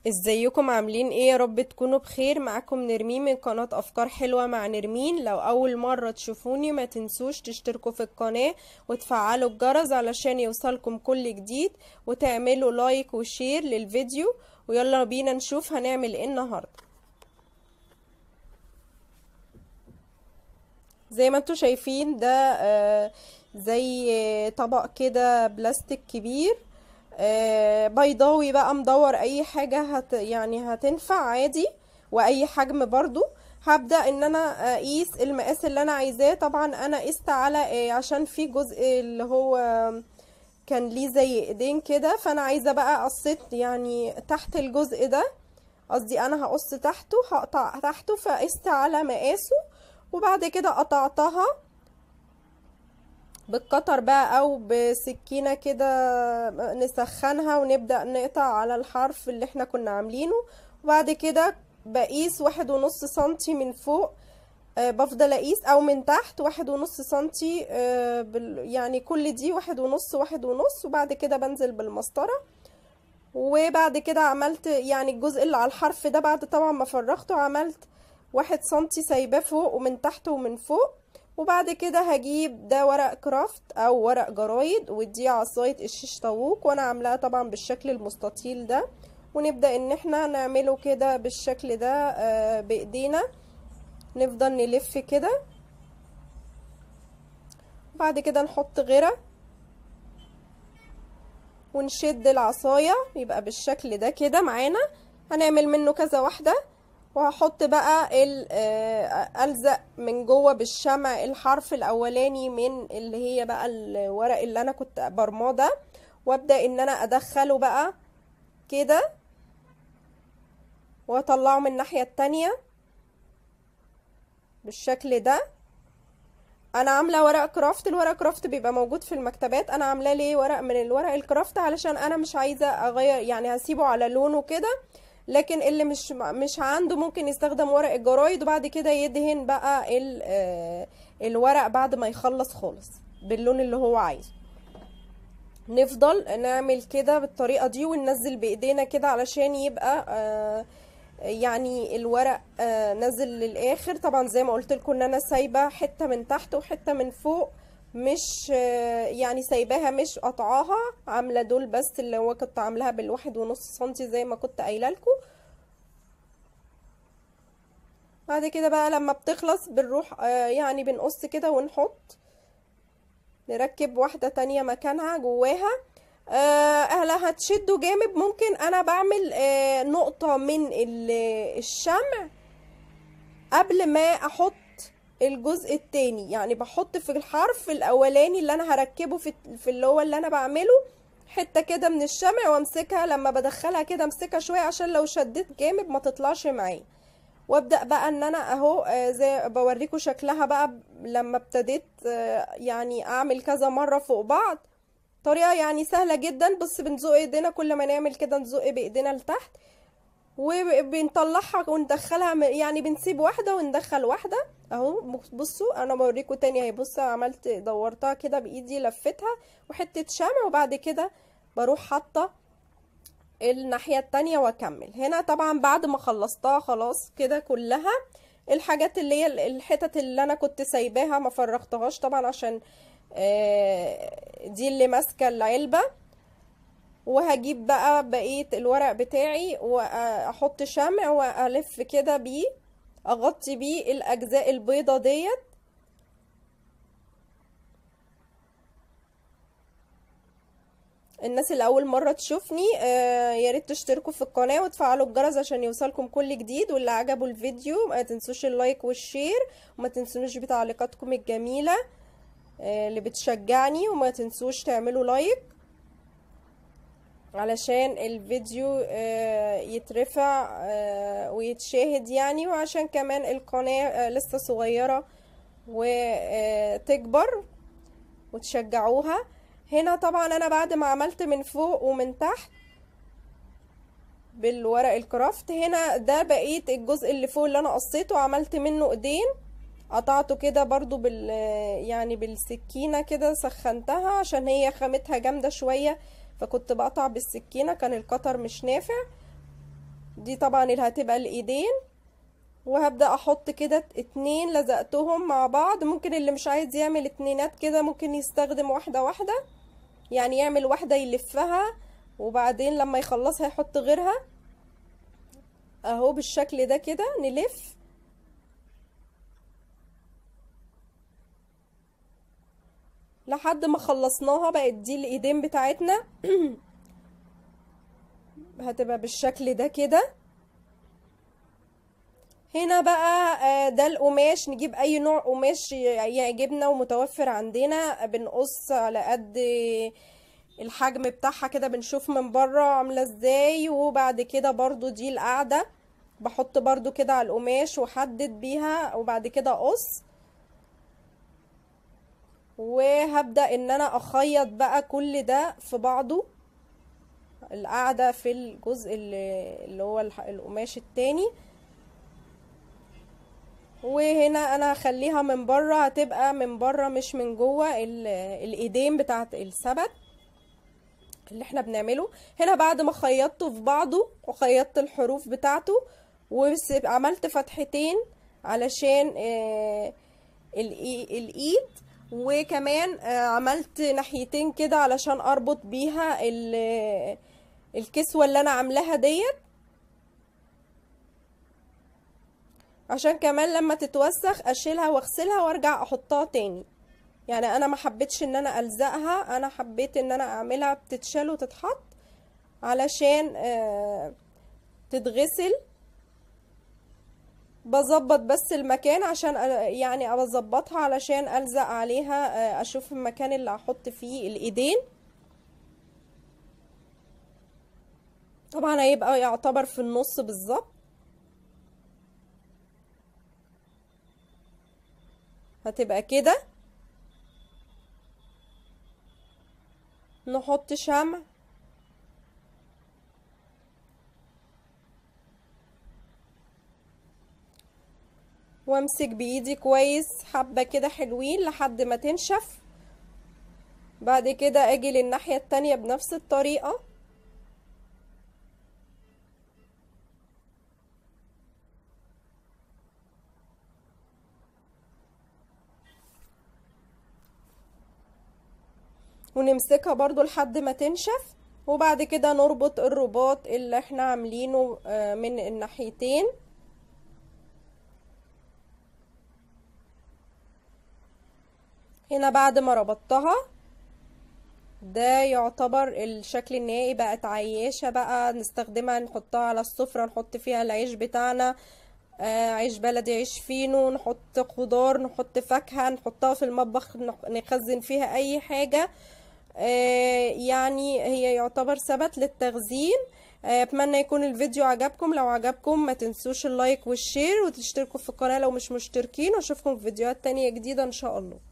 ازيكم عاملين ايه يا رب تكونوا بخير معاكم نرمين من قناة افكار حلوة مع نرمين لو اول مرة تشوفوني ما تنسوش تشتركوا في القناة وتفعلوا الجرس علشان يوصلكم كل جديد وتعملوا لايك وشير للفيديو ويلا بينا نشوف هنعمل ايه النهاردة زي ما انتوا شايفين ده آه زي طبق كده بلاستيك كبير آه بيضاوي بقى مدور اي حاجة هت يعني هتنفع عادي واي حجم برضو هبدأ ان انا اقيس المقاس اللي انا عايزاه طبعا انا قست على آه عشان في جزء اللي هو كان ليه زي ايدين كده فانا عايزة بقى قصيت يعني تحت الجزء ده قصدي انا هقص تحته هقطع تحته فقست على مقاسه وبعد كده قطعتها بالقطر بقى او بسكينة كده نسخنها ونبدأ نقطع على الحرف اللي احنا كنا عاملينه وبعد كده بقيس واحد ونص سنتي من فوق أه بفضل اقيس او من تحت واحد ونص سنتي أه يعني كل دي واحد ونص واحد ونص وبعد كده بنزل بالمسطرة وبعد كده عملت يعني الجزء اللي على الحرف ده بعد طبعا ما فرغته عملت واحد سنتي سايباه فوق ومن تحت ومن فوق وبعد كده هجيب ده ورق كرافت او ورق جرايد ودي عصاية الشيش طاووق وانا عاملاها طبعا بالشكل المستطيل ده ونبدأ ان احنا نعمله كده بالشكل ده آه بايدينا نفضل نلف كده بعد كده نحط غيرة ونشد العصاية يبقى بالشكل ده كده معانا هنعمل منه كذا واحدة وهحط بقى الزق من جوه بالشمع الحرف الاولاني من اللي هي بقى الورق اللي انا كنت برماه ده وابدا ان انا ادخله بقى كده واطلعه من الناحيه التانية بالشكل ده انا عامله ورق كرافت الورق كرافت بيبقى موجود في المكتبات انا عاملاه ليه ورق من الورق الكرافت علشان انا مش عايزه اغير يعني هسيبه على لونه كده لكن اللي مش مش عنده ممكن يستخدم ورق الجرايد وبعد كده يدهن بقى الورق بعد ما يخلص خالص باللون اللي هو عايزه نفضل نعمل كده بالطريقه دي وننزل بايدينا كده علشان يبقى يعني الورق نزل للاخر طبعا زي ما قلت لكم ان انا سايبه حته من تحت وحته من فوق مش يعني سايباها مش قطعاها عامله دول بس اللي هو كنت عاملاها بالواحد ونص سنتي زي ما كنت قايله لكم بعد كده بقى لما بتخلص بنروح يعني بنقص كده ونحط نركب واحده تانية مكانها جواها اهلا هتشدوا جامد ممكن انا بعمل نقطه من الشمع قبل ما احط الجزء التاني يعني بحط في الحرف الاولاني اللي انا هركبه في في اللي هو اللي انا بعمله حته كده من الشمع وامسكها لما بدخلها كده امسكها شويه عشان لو شديت جامد ما تطلعش معايا وابدا بقى ان انا اهو زي بوريكم شكلها بقى لما ابتديت يعني اعمل كذا مره فوق بعض طريقه يعني سهله جدا بس بنزق ايدينا كل ما نعمل كده نزق بايدينا لتحت وبنطلعها وندخلها يعني بنسيب واحده وندخل واحده اهو بصوا انا بوريكم تاني اهي بصوا عملت دورتها كده بايدي لفتها وحته شمع وبعد كده بروح حاطه الناحيه التانية واكمل هنا طبعا بعد ما خلصتها خلاص كده كلها الحاجات اللي هي الحتت اللي انا كنت سايباها ما فرغتهاش طبعا عشان دي اللي ماسكه العلبه وهجيب بقى بقيه الورق بتاعي واحط شمع والف كده بيه اغطي بيه الاجزاء البيضه ديت الناس اللي اول مره تشوفني آه يا ريت تشتركوا في القناه وتفعلوا الجرس عشان يوصلكم كل جديد واللي عجبوا الفيديو ما تنسوش اللايك والشير وما تنسونوش بتعليقاتكم الجميله آه اللي بتشجعني وما تنسوش تعملوا لايك علشان الفيديو يترفع ويتشاهد يعني وعشان كمان القناة لسه صغيرة وتكبر وتشجعوها هنا طبعا انا بعد ما عملت من فوق ومن تحت بالورق الكرافت هنا ده بقية الجزء اللي فوق اللي انا قصيته عملت منه ايدين قطعته كده برضو بال يعني بالسكينة كده سخنتها عشان هي خامتها جامدة شوية فكنت بقطع بالسكينة كان القطر مش نافع دي طبعا اللي هتبقى الايدين وهبدأ احط كده اتنين لزقتهم مع بعض ممكن اللي مش عايز يعمل اتنينات كده ممكن يستخدم واحدة واحدة يعني يعمل واحدة يلفها وبعدين لما يخلصها يحط غيرها اهو بالشكل ده كده نلف لحد ما خلصناها بقت دي الايدين بتاعتنا هتبقى بالشكل ده كده هنا بقى ده القماش نجيب اي نوع قماش يعجبنا ومتوفر عندنا بنقص على قد الحجم بتاعها كده بنشوف من بره عامله ازاي وبعد كده برضو دي القاعده بحط برضو كده على القماش واحدد بيها وبعد كده اقص وهبدأ ان انا اخيط بقى كل ده في بعضه القاعدة في الجزء اللي هو القماش التاني وهنا انا هخليها من بره هتبقى من بره مش من جوه الايدين بتاعت السبت اللي احنا بنعمله هنا بعد ما خيطته في بعضه وخيطت الحروف بتاعته وعملت فتحتين علشان آه الايد وكمان آه عملت ناحيتين كده علشان اربط بيها الكسوة اللي انا عاملاها ديت عشان كمان لما تتوسخ اشيلها واغسلها وارجع احطها تاني يعني انا ما حبيتش ان انا الزقها انا حبيت ان انا اعملها بتتشال وتتحط علشان آه تتغسل بظبط بس المكان عشان يعني بظبطها علشان الزق عليها اشوف المكان اللي هحط فيه الايدين طبعا هيبقى يعتبر في النص بالظبط هتبقى كده نحط شمع وامسك بايدي كويس حبة كده حلوين لحد ما تنشف بعد كده اجي للناحية التانية بنفس الطريقة ونمسكها برضو لحد ما تنشف وبعد كده نربط الرباط اللي احنا عاملينه من الناحيتين هنا بعد ما ربطتها ده يعتبر الشكل النهائي بقت عياشة بقى نستخدمها نحطها على السفرة نحط فيها العيش بتاعنا آه عيش بلدي عيش فينو نحط خضار نحط فاكهة نحطها في المطبخ نخزن فيها اي حاجة آه يعني هي يعتبر ثبت للتخزين اتمنى يكون الفيديو عجبكم لو عجبكم ما تنسوش اللايك والشير وتشتركوا في القناة لو مش مشتركين واشوفكم في فيديوهات تانية جديدة ان شاء الله